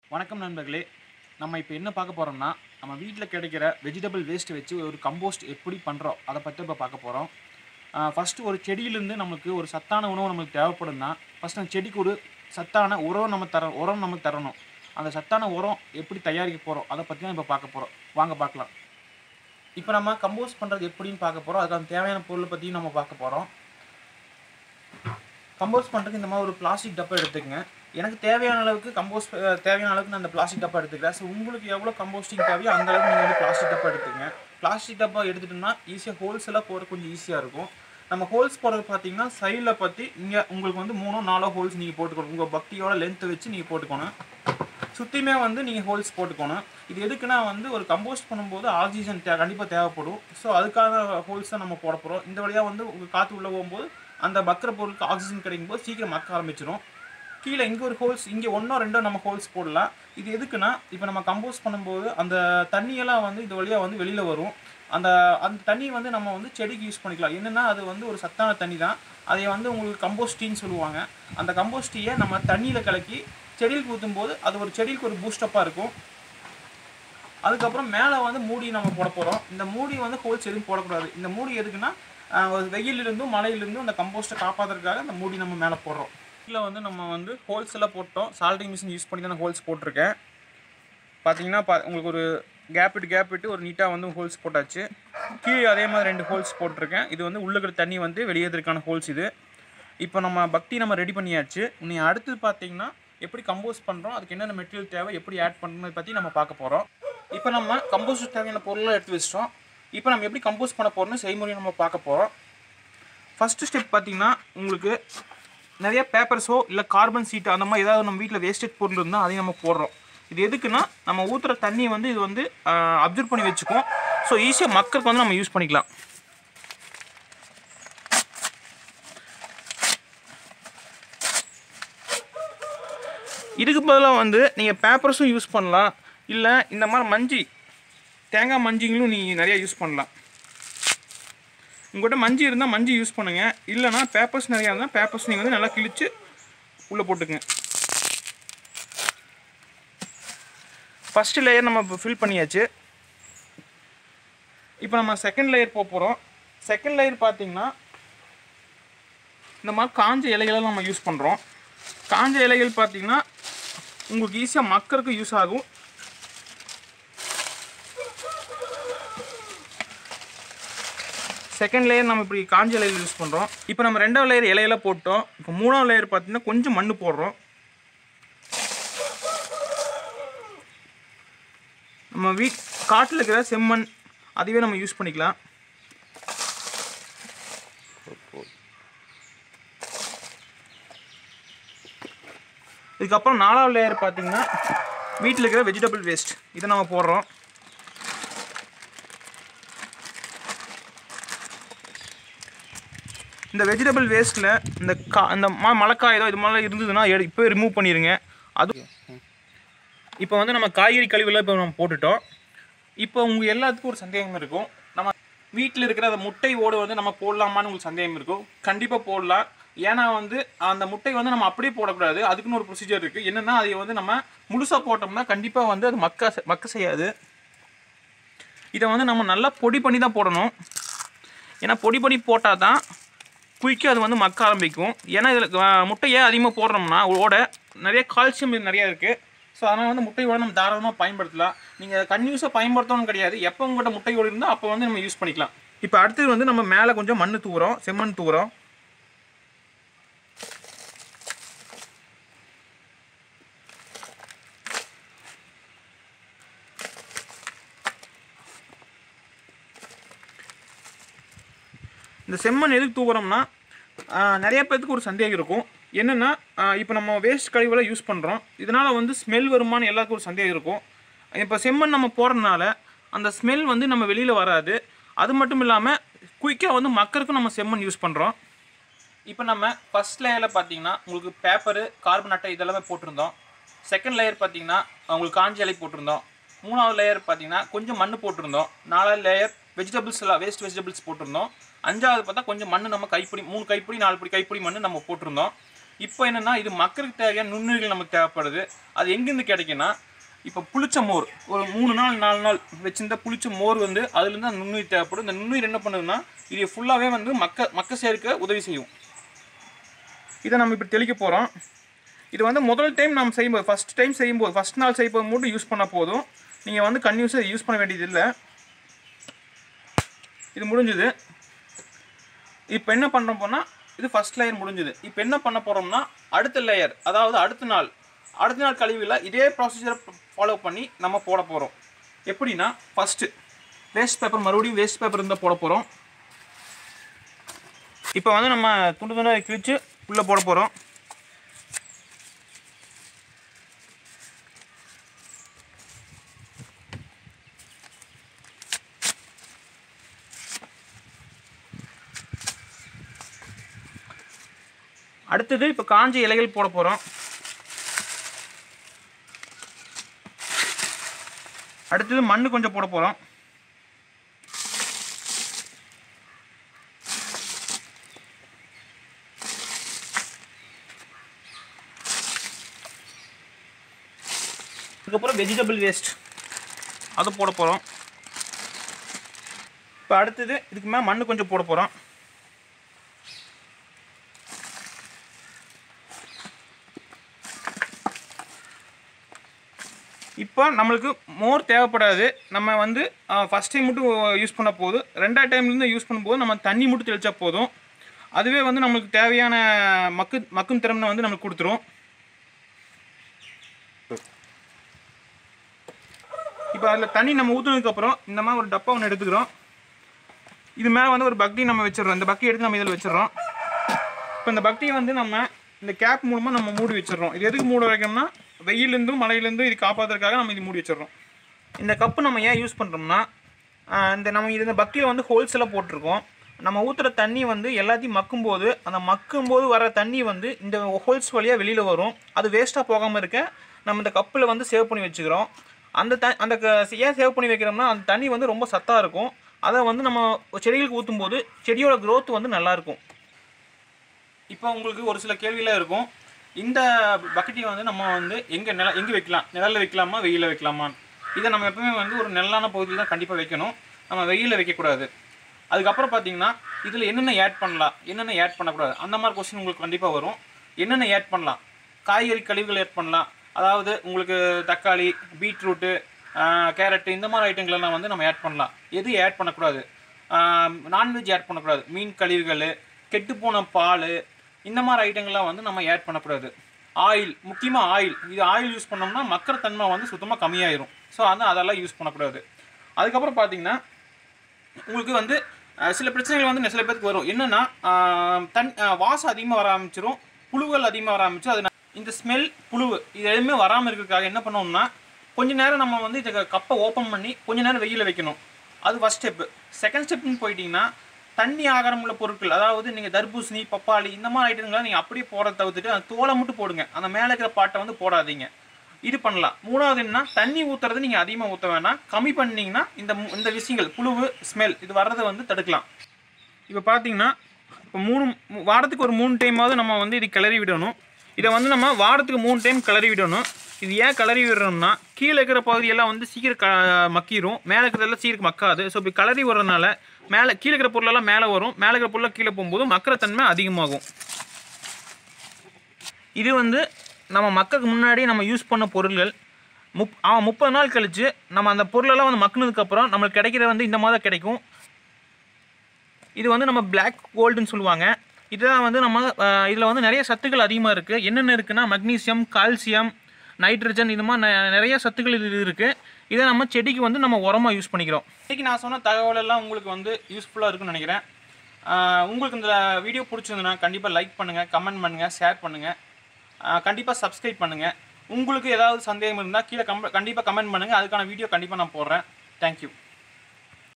வணக்கம் நண்பர்களே நம்ம இப்போ என்ன பார்க்க போகிறோம்னா நம்ம வீட்டில் கிடைக்கிற வெஜிடபிள் வேஸ்ட் வச்சு ஒரு கம்போஸ்ட் எப்படி பண்ணுறோம் அதை பற்றி இப்போ பார்க்க போகிறோம் ஃபஸ்ட்டு ஒரு செடியிலேருந்து நமக்கு ஒரு சத்தான உணவு நமக்கு தேவைப்படும்னா ஃபஸ்ட் அந்த செடிக்கு ஒரு சத்தான உரம் நம்ம தர உரம் நமக்கு தரணும் அந்த சத்தான உரம் எப்படி தயாரிக்க போகிறோம் அதை பற்றி தான் இப்போ பார்க்க போகிறோம் வாங்க பார்க்கலாம் இப்போ நம்ம கம்போஸ்ட் பண்ணுறது எப்படின்னு பார்க்க போகிறோம் அதுக்கான தேவையான பொருளை பற்றியும் நம்ம பார்க்க போகிறோம் கம்போஸ்ட் பண்ணுறதுக்கு இந்த மாதிரி ஒரு பிளாஸ்டிக் டப்பா எடுத்துக்கங்க எனக்கு தேவையான அளவுக்கு கம்போஸ்ட் தேவையான அளவுக்கு நான் அந்த பிளாஸ்டிக் டப்பா எடுத்துக்கிறேன் ஸோ உங்களுக்கு எவ்வளோ கம்போஸ்டிங் தேவையோ அந்த அளவுக்கு நீங்கள் வந்து பிளாஸ்டிக் டப்பா எடுத்துக்கங்க பிளாஸ்டிக் டப்பா எடுத்துட்டோம்னா ஈஸியாக ஹோல்ஸ் எல்லாம் போகிற கொஞ்சம் ஈஸியாக இருக்கும் நம்ம ஹோல்ஸ் போடுறது பார்த்தீங்கன்னா சைடில் பற்றி இங்கே உங்களுக்கு வந்து மூணோ நாலோ ஹோல்ஸ் நீங்கள் போட்டுக்கணும் உங்கள் பக்தியோட லென்த்தை வச்சு நீங்கள் போட்டுக்கணும் சுற்றியுமே வந்து நீங்கள் ஹோல்ஸ் போட்டுக்கணும் இது எதுக்குன்னா வந்து ஒரு கம்போஸ்ட் பண்ணும்போது ஆக்சிஜன் தே கண்டிப்பாக தேவைப்படும் ஸோ அதுக்கான ஹோல்ஸ் தான் நம்ம போட போகிறோம் இந்த வழியாக வந்து உங்கள் காற்று உள்ளே போகும்போது அந்த மக்கிற பொருளுக்கு ஆக்சிஜன் கிடைக்கும் போது சீக்கிரம் மக்க ஆரம்பிச்சிடும் கீழே இங்கே ஒரு ஹோல்ஸ் இங்கே ஒன்றோ ரெண்டோ நம்ம ஹோல்ஸ் போடலாம் இது எதுக்குன்னா இப்போ நம்ம கம்போஸ்ட் பண்ணும்போது அந்த தண்ணியெல்லாம் வந்து இது வழியாக வந்து வெளியில் வரும் அந்த அந்த தண்ணி வந்து நம்ம வந்து செடிக்கு யூஸ் பண்ணிக்கலாம் என்னென்னா அது வந்து ஒரு சத்தான தண்ணி தான் அதை வந்து உங்களுக்கு கம்போஸ்ட் டீன்னு சொல்லுவாங்க அந்த கம்போஸ்ட் டீயை நம்ம தண்ணியில் கலக்கி செடியில் ஊற்றும்போது அது ஒரு செடிக்கு ஒரு பூஸ்டப்பாக இருக்கும் அதுக்கப்புறம் மேலே வந்து மூடி நம்ம போட போகிறோம் இந்த மூடி வந்து ஹோல்ஸ் எதுவும் போடக்கூடாது இந்த மூடி எதுக்குன்னா ஆஹ், ஒரு வெயிலிருந்தும் மழையிலிருந்தும் அந்த கம்போஸ்ட்டை காப்பாற்றுறதுக்காக இந்த மூடி நம்ம மேலே போடுறோம் கீழே வந்து நம்ம வந்து ஹோல்ஸ் எல்லாம் போட்டோம் சால்டிங் மிஷின் யூஸ் பண்ணி தான் நான் ஹோல்ஸ் போட்டிருக்கேன் பார்த்தீங்கன்னா பா உங்களுக்கு ஒரு கேப் விட்டு கேப் விட்டு ஒரு நீட்டாக வந்து ஹோல்ஸ் போட்டாச்சு கீழே அதே மாதிரி ரெண்டு ஹோல்ஸ் போட்டிருக்கேன் இது வந்து உள்ள இருக்கிற தண்ணி வந்து வெளியேறதுக்கான ஹோல்ஸ் இது இப்போ நம்ம பக்தி நம்ம ரெடி பண்ணியாச்சு நீ அடுத்தது பார்த்தீங்கன்னா எப்படி கம்போஸ் பண்ணுறோம் அதுக்கு என்னென்ன மெட்டீரியல் தேவை எப்படி ஆட் பண்ணுறது பற்றி நம்ம பார்க்க போகிறோம் இப்போ நம்ம கம்போஸ்ட் தேவையான பொருள்லாம் எடுத்து வச்சிட்டோம் இப்போ நம்ம எப்படி கம்போஸ் பண்ண போகிறோம்னு செய்முறையை நம்ம பார்க்க போகிறோம் ஃபஸ்ட்டு ஸ்டெப் பார்த்தீங்கன்னா உங்களுக்கு நிறைய பேப்பர்ஸோ இல்லை கார்பன் சீட்டு அந்த மாதிரி ஏதாவது நம்ம வீட்டில் வேஸ்டேஜ் பொருள் இருந்தால் அதையும் நம்ம போடுறோம் இது எதுக்குன்னா நம்ம ஊற்றுற தண்ணியை வந்து இது வந்து அப்சர்வ் பண்ணி வச்சுக்கும் ஸோ ஈஸியாக மக்களுக்கு வந்து நம்ம யூஸ் பண்ணிக்கலாம் இதுக்கு பதிலாக வந்து நீங்கள் பேப்பர்ஸும் யூஸ் பண்ணலாம் இல்லை இந்த மாதிரி மஞ்சி தேங்காய் மஞ்சிங்களும் நீங்கள் நிறைய யூஸ் பண்ணலாம் உங்கள்கிட்ட மஞ்சி இருந்தால் மஞ்சி யூஸ் பண்ணுங்கள் இல்லைனா பேப்பர்ஸ் நிறையா இருந்தால் பேப்பர்ஸ் நீங்கள் வந்து நல்லா கிழிச்சு உள்ளே போட்டுங்க ஃபஸ்ட்டு லேயர் நம்ம ஃபில் பண்ணியாச்சு இப்போ நம்ம செகண்ட் லேயர் போக போகிறோம் செகண்ட் லேயர் பார்த்தீங்கன்னா இந்த மாதிரி காஞ்ச இலைகளை நம்ம யூஸ் பண்ணுறோம் காஞ்ச இலைகள் பார்த்தீங்கன்னா உங்களுக்கு ஈஸியாக மக்களுக்கு யூஸ் ஆகும் செகண்ட் லேயர் நம்ம இப்படி காஞ்ச இலைகள் யூஸ் பண்ணுறோம் இப்போ நம்ம ரெண்டாவது லேயர் இலையில போட்டோம் இப்போ மூணாவது லேயர் பார்த்தீங்கன்னா கொஞ்சம் மண் போடுறோம் நம்ம வீட் காட்டில் இருக்கிற செம்மண் அதுவே நம்ம யூஸ் பண்ணிக்கலாம் இதுக்கப்புறம் நாலாவது லேயர் பார்த்தீங்கன்னா வீட்டில் இருக்கிற வெஜிடபிள் வேஸ்ட் இதை நம்ம போடுறோம் இந்த வெஜிடபிள் வேஸ்ட்டில் இந்த கா இந்த ம மழைக்காயதோ இது மாதிரிலாம் இருந்ததுன்னா எடு இப்போ ரிமூவ் பண்ணிடுங்க அது இப்போ வந்து நம்ம காய்கறி கழிவுலாம் இப்போ நம்ம போட்டுட்டோம் இப்போ உங்கள் எல்லாத்துக்கும் ஒரு சந்தேகம் இருக்கும் நம்ம வீட்டில் இருக்கிற அந்த முட்டை ஓடு வந்து நம்ம போடலாமான்னு உங்களுக்கு சந்தேகம் இருக்கும் கண்டிப்பாக போடலாம் ஏன்னா வந்து அந்த முட்டை வந்து நம்ம அப்படியே போடக்கூடாது அதுக்குன்னு ஒரு ப்ரொசீஜர் இருக்குது என்னென்னா அதை வந்து நம்ம முழுசாக போட்டோம்னா கண்டிப்பாக வந்து அது மக்க செ- மக்க செய்யாது இதை வந்து நம்ம நல்லா பொடி பண்ணி தான் போடணும் ஏன்னா பொடி பண்ணி போட்டால் தான் குயிக்காக அது வந்து மக்க ஆரம்பிக்கும் ஏன்னா இதில் முட்டையை அதிகமாக போடுறோம்னா ஓட நிறைய கால்சியம் இது நிறையா இருக்குது ஸோ அதனால் வந்து முட்டையோட நம்ம தாராளமாக பயன்படுத்தலாம் நீங்கள் கன்யூஸாக பயன்படுத்தணும் கிடையாது எப்போ உங்கள்கிட்ட முட்டையோடு இருந்தால் அப்போ வந்து நம்ம யூஸ் பண்ணிக்கலாம் இப்போ அடுத்தது வந்து நம்ம மேலே கொஞ்சம் மண் தூவுறோம் செம்மண் தூவுறோம் இந்த செம்மண் எதுக்கு தூவுறோம்னா ஆஹ், நிறைய பேர்த்துக்கு ஒரு சந்தேகம் இருக்கும் என்னென்னா இப்போ நம்ம வேஸ்ட் கழிவுலாம் யூஸ் பண்ணுறோம் இதனால் வந்து ஸ்மெல் வருமான்னு எல்லாத்துக்கும் ஒரு சந்தேகம் இருக்கும் இப்போ செம்மண் நம்ம போடுறதுனால அந்த ஸ்மெல் வந்து நம்ம வெளியில் வராது அது மட்டும் இல்லாமல் குயிக்காக வந்து மக்களுக்கும் நம்ம செம்மண் யூஸ் பண்ணுறோம் இப்போ நம்ம ஃபர்ஸ்ட் லேயரில் பார்த்தீங்கன்னா உங்களுக்கு பேப்பரு கார்பன் அட்டை இதெல்லாமே போட்டிருந்தோம் செகண்ட் லேயர் பார்த்தீங்கன்னா உங்களுக்கு காஞ்சி இலை போட்டிருந்தோம் மூணாவது லேயர் பார்த்தீங்கன்னா கொஞ்சம் மண் போட்டிருந்தோம் நாலாவது லேயர் வெஜிடபிள்ஸ் எல்லாம் வேஸ்ட் வெஜிடபிள்ஸ் போட்டிருந்தோம் அஞ்சாவது பார்த்தா கொஞ்சம் மண் நம்ம கைப்பிடி மூணு கைப்பிடி நாலு பிடி கைப்பிடி மண் நம்ம போட்டிருந்தோம் இப்போ என்னன்னா இது மக்களுக்கு தேவையான நுண்ணுயிர்கள் நமக்கு தேவைப்படுது அது எங்கேருந்து கிடைக்குன்னா இப்போ புளிச்ச மோர் ஒரு மூணு நாள் நாலு நாள் வச்சிருந்த புளிச்ச மோர் வந்து அதுலேருந்து அந்த நுண்ணுயிர் தேவைப்படும் இந்த நுண்ணுயிர் என்ன பண்ணுதுன்னா இது ஃபுல்லாகவே வந்து மக்க மக்க சேர்க்க உதவி செய்யும் இதை நம்ம இப்படி தெளிக்க போகிறோம் இது வந்து முதல் டைம் நம்ம செய்யும்போது ஃபஸ்ட் டைம் செய்யும்போது ஃபஸ்ட் நாள் செய்யும்போது மட்டும் யூஸ் பண்ணால் போதும் நீங்கள் வந்து கன்யூஸாக யூஸ் பண்ண வேண்டியது இல்லை இது முடிஞ்சுது இப்போ என்ன பண்ண போனால் இது ஃபர்ஸ்ட் லேயர் முடிஞ்சுது இப்போ என்ன பண்ண போகிறோம்னா அடுத்த லேயர் அதாவது அடுத்த நாள் அடுத்த நாள் கழிவில் இதே ப்ரொசீஜரை ஃபாலோ பண்ணி நம்ம போட போகிறோம் எப்படின்னா ஃபஸ்ட்டு வேஸ்ட் பேப்பர் மறுபடியும் வேஸ்ட் பேப்பர் இருந்தால் போட போகிறோம் இப்போ வந்து நம்ம துண்டு துண்டாக கிழிச்சு உள்ளே போட போகிறோம் அடுத்தது இப்போ காஞ்ச இலைகள் போட போகிறோம் அடுத்தது மண் கொஞ்சம் போட போகிறோம் அதுக்கப்புறம் வெஜிடபிள் வேஸ்ட் அதை போட போகிறோம் இப்போ அடுத்தது இதுக்கு மேலே மண் கொஞ்சம் போட போகிறோம் இப்போ நம்மளுக்கு மோர் தேவைப்படாது நம்ம வந்து ஃபஸ்ட் டைம் மட்டும் யூஸ் பண்ண போதும் ரெண்டாவது டைம்லேருந்து யூஸ் பண்ணும்போது நம்ம தண்ணி மட்டும் தெளிச்சா போதும் அதுவே வந்து நம்மளுக்கு தேவையான மக்கு மக்கும் திறமை வந்து நம்மளுக்கு கொடுத்துரும் இப்போ அதில் தண்ணி நம்ம ஊற்றுனதுக்கப்புறம் இந்த மாதிரி ஒரு டப்பா ஒன்று எடுத்துக்கிறோம் இது மேலே வந்து ஒரு பக்தி நம்ம வச்சிடுறோம் இந்த பக்கி எடுத்து நம்ம இதில் வச்சிடுறோம் இப்போ இந்த பக்தியை வந்து நம்ம இந்த கேப் மூலமாக நம்ம மூடி வச்சிடுறோம் இது எதுக்கு மூட வைக்கணும்னா வெயிலேருந்தும் மழையிலேருந்தும் இது காப்பாற்றுறதுக்காக நம்ம இது மூடி வச்சிடுறோம் இந்த கப்பு நம்ம ஏன் யூஸ் பண்ணுறோம்னா ஆஹ் இந்த நம்ம இது இந்த பக்கியில் வந்து ஹோல்ஸில் போட்டிருக்கோம் நம்ம ஊற்றுற தண்ணி வந்து எல்லாத்தையும் மக்கும்போது அந்த மக்கும்போது வர தண்ணி வந்து இந்த ஹோல்ஸ் வழியாக வெளியில் வரும் அது வேஸ்ட்டாக போகாமல் இருக்க நம்ம இந்த கப்பில் வந்து சேவ் பண்ணி வச்சுக்கிறோம் அந்த த அந்த க- ஏன் சேவ் பண்ணி வைக்கிறோம்னா அந்த தண்ணி வந்து ரொம்ப சத்தாக இருக்கும் அதை வந்து நம்ம செடிகளுக்கு ஊற்றும்போது செடியோட growth வந்து நல்லாயிருக்கும் இப்போ உங்களுக்கு ஒரு சில கேள்வியெல்லாம் இருக்கும் இந்த பக்கெட்டை வந்து நம்ம வந்து எங்கே நில எங்கே வைக்கலாம் நிழல்ல வைக்கலாமா வெயிலில் வைக்கலாமா இதை நம்ம எப்பவுமே வந்து ஒரு நிழலான பகுதியில் தான் கண்டிப்பாக வைக்கணும் நம்ம வெயிலில் வைக்கக்கூடாது அதுக்கப்புறம் பார்த்தீங்கன்னா இதில் என்னென்ன ஆட் பண்ணலாம் என்னென்ன ஆட் பண்ணக்கூடாது அந்த மாதிரி கொஸ்டின் உங்களுக்கு கண்டிப்பாக வரும் என்னென்ன ஆட் பண்ணலாம் காய்கறி கழிவுகள் ஆட் பண்ணலாம் அதாவது உங்களுக்கு தக்காளி பீட்ரூட்டு கேரட்டு இந்த மாதிரி ஐட்டங்களெல்லாம் வந்து நம்ம ஆட் பண்ணலாம் எது ஆட் பண்ணக்கூடாது நான்வெஜ் ஆட் பண்ணக்கூடாது மீன் கழிவுகள் கெட்டுப்போன பால் இந்த மாதிரி ஐட்டங்கள்லாம் வந்து நம்ம ஆட் பண்ணக்கூடாது ஆயில் முக்கியமாக ஆயில் இது ஆயில் யூஸ் பண்ணோம்னா மக்கற தன்மை வந்து சுத்தமாக கம்மியாயிரும் ஸோ அது அதெல்லாம் யூஸ் பண்ணக்கூடாது அதுக்கப்புறம் பார்த்தீங்கன்னா உங்களுக்கு வந்து அஹ், சில பிரச்சனைகள் வந்து சில பேருக்கு வரும் என்னன்னா ஆஹ், தன் ஆஹ், வாசம் அதிகமாக வர ஆரம்பிச்சிரும் புழுகள் அதிகமாக வர ஆரம்பிச்சு அது ந- இந்த ஸ்மெல் புழுவு இது எதுவுமே வராமல் இருக்கிறதுக்காக என்ன பண்ணோம்னா கொஞ்ச நேரம் நம்ம வந்து இந்த கப்பை ஓப்பன் பண்ணி கொஞ்ச நேரம் வெயிலில் வைக்கணும் அது ஃபஸ்ட் ஸ்டெப்பு செகண்ட் ஸ்டெப்னு போயிட்டீங்கன்னா தண்ணி ஆகாரம் உள்ள பொருட்கள் அதாவது நீங்கள் தர்பூசணி பப்பாளி இந்த மாதிரி ஐட்டங்களை நீங்கள் அப்படியே போட தவிர்த்துட்டு அந்த தோலை மட்டும் போடுங்க அந்த மேலே இருக்கிற பாட்டை வந்து போடாதீங்க இது பண்ணலாம் மூணாவது என்ன தண்ணி ஊற்றுறது நீங்கள் அதிகமாக ஊற்ற வேணாம் கம்மி பண்ணீங்கன்னா இந்த மு- இந்த விஷயங்கள் புழுவு ஸ்மெல் இது வர்றதை வந்து தடுக்கலாம் இப்போ பார்த்தீங்கன்னா இப்போ மூணு மூ- வாரத்துக்கு ஒரு மூணு டைமாவது நம்ம வந்து இது கிளறி விடணும் இதை வந்து நம்ம வாரத்துக்கு மூணு டைம் கிளறி விடணும் இது ஏன் கிளறி விடுறோம்னா கீழே இருக்கிற பகுதியெல்லாம் வந்து சீக்கிரம் க மக்கிரும் மேலே இருக்கிறதெல்லாம் சீக்கிரம் மக்காது ஸோ இப்படி கிளறி விடுறதுனால மேலே கீழே இருக்கிற பொருளெல்லாம் மேலே வரும் மேலே இருக்கிற பொருளை கீழே போகும்போது மக்கிற தன்மை அதிகமாகும் இது வந்து நம்ம மக்களுக்கு முன்னாடி நம்ம யூஸ் பண்ண பொருள்கள் முப் அவன் முப்பது நாள் கழிச்சு நம்ம அந்த பொருளெல்லாம் வந்து மக்குனதுக்கப்புறம் நம்மளுக்கு கிடைக்கிற வந்து இந்த மாதிரி தான் கிடைக்கும் இது வந்து நம்ம பிளாக் கோல்டுன்னு சொல்லுவாங்க இதெல்லாம் வந்து நம்ம இதில் வந்து நிறைய சத்துக்கள் அதிகமாக இருக்குது என்னென்ன இருக்குன்னா மக்னீசியம் கால்சியம் நைட்ரஜன் இது மாதிரி நெ- நிறைய சத்துக்கள் இது இருக்குது இதை நம்ம செடிக்கு வந்து நம்ம உரமாக யூஸ் பண்ணிக்கிறோம் இன்றைக்கி நான் சொன்ன தகவல் எல்லாம் உங்களுக்கு வந்து யூஸ்ஃபுல்லாக இருக்குன்னு நினைக்கிறேன் ஆஹ் உங்களுக்கு இந்த வீடியோ பிடிச்சிருந்ததுன்னா கண்டிப்பாக லைக் பண்ணுங்கள் கமெண்ட் பண்ணுங்கள் ஷேர் பண்ணுங்கள் கண்டிப்பாக சப்ஸ்கிரைப் பண்ணுங்கள் உங்களுக்கு ஏதாவது சந்தேகம் இருந்தால் கீழே கம் கண்டிப்பாக கமெண்ட் பண்ணுங்கள் அதுக்கான வீடியோ கண்டிப்பாக நான் போடுறேன் தேங்க்யூ